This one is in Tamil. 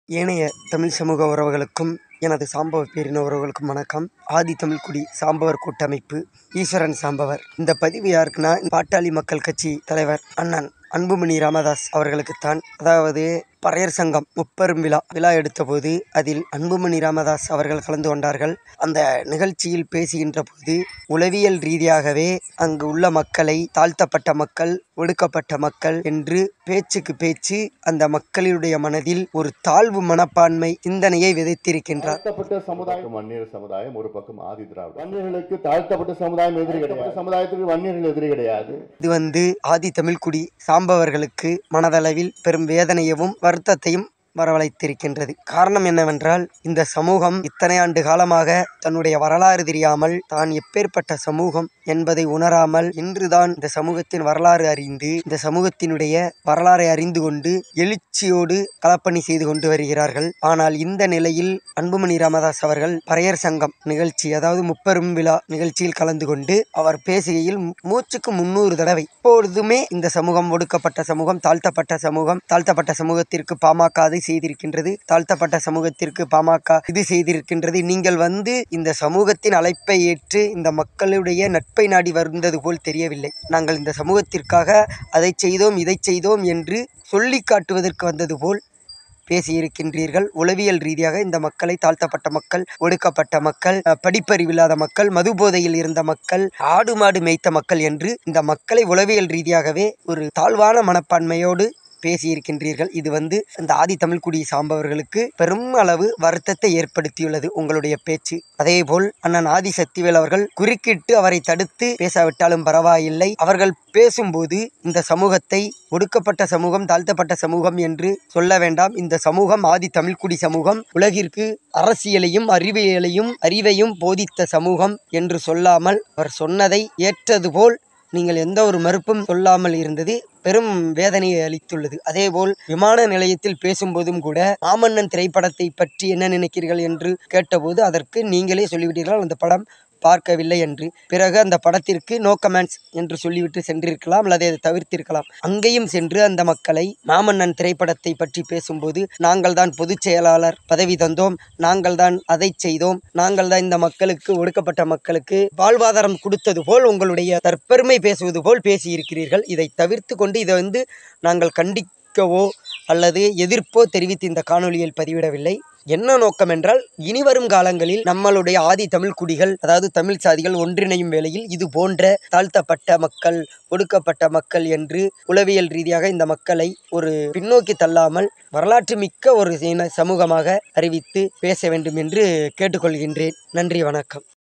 ஏனைய தமிழ் சமூக உறவுகளுக்கும் எனது சாம்பவ பேரின உறவுகளுக்கும் வணக்கம் ஆதி தமிழ்குடி சாம்பவர் கூட்டமைப்பு ஈஸ்வரன் சாம்பவர் இந்த பதிவு யாருக்குன்னா பாட்டாளி மக்கள் கட்சி தலைவர் அண்ணன் அன்புமணி ராமதாஸ் அவர்களுக்குத்தான் அதாவது பறையர் சங்கம் முப்பெரும் விழா விழா எடுத்தபோது அதில் அன்புமணி ராமதாஸ் அவர்கள் கலந்து கொண்டார்கள் அந்த நிகழ்ச்சியில் பேசுகின்ற போது உளவியல் ரீதியாகவே அங்கு உள்ள மக்களை தாழ்த்தப்பட்ட மக்கள் ஒடுக்கப்பட்ட மக்கள் என்று பேச்சுக்கு பேச்சு அந்த மக்களுடைய மனதில் ஒரு தாழ்வு மனப்பான்மை சிந்தனையை விதைத்திருக்கின்றார் தாழ்த்தப்பட்ட சமுதாயம் வன்னியர் சமுதாயம் ஒரு பக்கம் ஆதி திராவிட வன்னியர்களுக்கு தாழ்த்தப்பட்ட சமுதாயம் எதிரி கிடையாது சமுதாயத்துக்கு வன்னியர்கள் எதிரி கிடையாது இது வந்து ஆதி தமிழ்குடி சாம்பவர்களுக்கு மனதளவில் பெரும் வேதனையவும் வருத்தத்தையும் வரவழைத்திருக்கின்றது காரணம் என்னவென்றால் இந்த சமூகம் இத்தனை ஆண்டு காலமாக தன்னுடைய வரலாறு தெரியாமல் தான் எப்பேற்பட்ட சமூகம் என்பதை உணராமல் இன்றுதான் இந்த சமூகத்தின் வரலாறு அறிந்து இந்த சமூகத்தினுடைய வரலாறை அறிந்து கொண்டு எழுச்சியோடு களப்பணி செய்து கொண்டு வருகிறார்கள் ஆனால் இந்த நிலையில் அன்புமணி ராமதாஸ் அவர்கள் பறையர் சங்கம் நிகழ்ச்சி அதாவது முப்பெரும் விழா நிகழ்ச்சியில் கலந்து கொண்டு அவர் பேசுகையில் மூச்சுக்கு முன்னூறு தடவை இப்பொழுதுமே இந்த சமூகம் ஒடுக்கப்பட்ட சமூகம் தாழ்த்தப்பட்ட சமூகம் தாழ்த்தப்பட்ட சமூகத்திற்கு பாமக அதை செய்திருக்கின்றது தாழ்த்தப்பட்ட சமூகத்திற்கு பாமக இது செய்திருக்கின்றது நீங்கள் வந்து இந்த சமூகத்தின் அழைப்பை ஏற்று இந்த மக்களுடைய நட்பை நாடி வந்தது போல் தெரியவில்லை நாங்கள் இந்த சமூகத்திற்காக அதை செய்தோம் இதை செய்தோம் என்று சொல்லி காட்டுவதற்கு வந்தது போல் பேசியிருக்கின்றீர்கள் உளவியல் ரீதியாக இந்த மக்களை தாழ்த்தப்பட்ட மக்கள் ஒடுக்கப்பட்ட மக்கள் அஹ், படிப்பறிவில்லாத மக்கள் மது போதையில் இருந்த மக்கள் ஆடு மாடு மேய்த்த மக்கள் என்று இந்த மக்களை உளவியல் ரீதியாகவே ஒரு தாழ்வான மனப்பான்மையோடு பேசியிருக்கின்றீர்கள் இது வந்து இந்த ஆதி தமிழ்குடி சாம்பவர்களுக்கு பெரும் அளவு வருத்தத்தை ஏற்படுத்தியுள்ளது உங்களுடைய பேச்சு அதேபோல் அண்ணன் ஆதி சக்திவேல் அவர்கள் குறுக்கிட்டு அவரை தடுத்து பேசாவிட்டாலும் பரவாயில்லை அவர்கள் பேசும்போது இந்த சமூகத்தை ஒடுக்கப்பட்ட சமூகம் தாழ்த்தப்பட்ட சமூகம் என்று சொல்ல வேண்டாம் இந்த சமூகம் ஆதி தமிழ்குடி சமூகம் உலகிற்கு அரசியலையும் அறிவியலையும் அறிவையும் போதித்த சமூகம் என்று சொல்லாமல் அவர் சொன்னதை ஏற்றது போல் நீங்கள் எந்த ஒரு மறுப்பும் சொல்லாமல் இருந்தது பெரும் வேதனையை அளித்துள்ளது அதேபோல் விமான நிலையத்தில் பேசும்போதும் கூட மாமன்னன் திரைப்படத்தை பற்றி என்ன நினைக்கிறீர்கள் என்று கேட்டபோது அதற்கு நீங்களே சொல்லிவிட்டீர்கள் அந்த படம் பார்க்கவில்லை என்று பிறகு அந்த படத்திற்கு நோ கமெண்ட்ஸ் என்று சொல்லிவிட்டு சென்றிருக்கலாம் அல்லது அதை தவிர்த்திருக்கலாம் அங்கேயும் சென்று அந்த மக்களை மாமன்னன் திரைப்படத்தை பற்றி பேசும்போது நாங்கள் தான் பொதுச் செயலாளர் பதவி தந்தோம் நாங்கள் தான் அதை செய்தோம் நாங்கள் தான் இந்த மக்களுக்கு ஒடுக்கப்பட்ட மக்களுக்கு வாழ்வாதாரம் கொடுத்தது போல் உங்களுடைய தற்பெருமை பேசுவது போல் பேசியிருக்கிறீர்கள் இதை தவிர்த்து கொண்டு இதை வந்து நாங்கள் கண்டிக்கவோ அல்லது எதிர்ப்போ தெரிவித்து இந்த காணொளியில் பதிவிடவில்லை என்ன நோக்கம் என்றால் இனிவரும் காலங்களில் நம்மளுடைய ஆதி தமிழ் குடிகள் அதாவது தமிழ் சாதிகள் ஒன்றிணையும் வேளையில் இது போன்ற தாழ்த்தப்பட்ட மக்கள் ஒடுக்கப்பட்ட மக்கள் என்று உளவியல் ரீதியாக இந்த மக்களை ஒரு பின்னோக்கி தள்ளாமல் வரலாற்று மிக்க ஒரு இன சமூகமாக அறிவித்து பேச வேண்டும் என்று கேட்டுக்கொள்கின்றேன் நன்றி வணக்கம்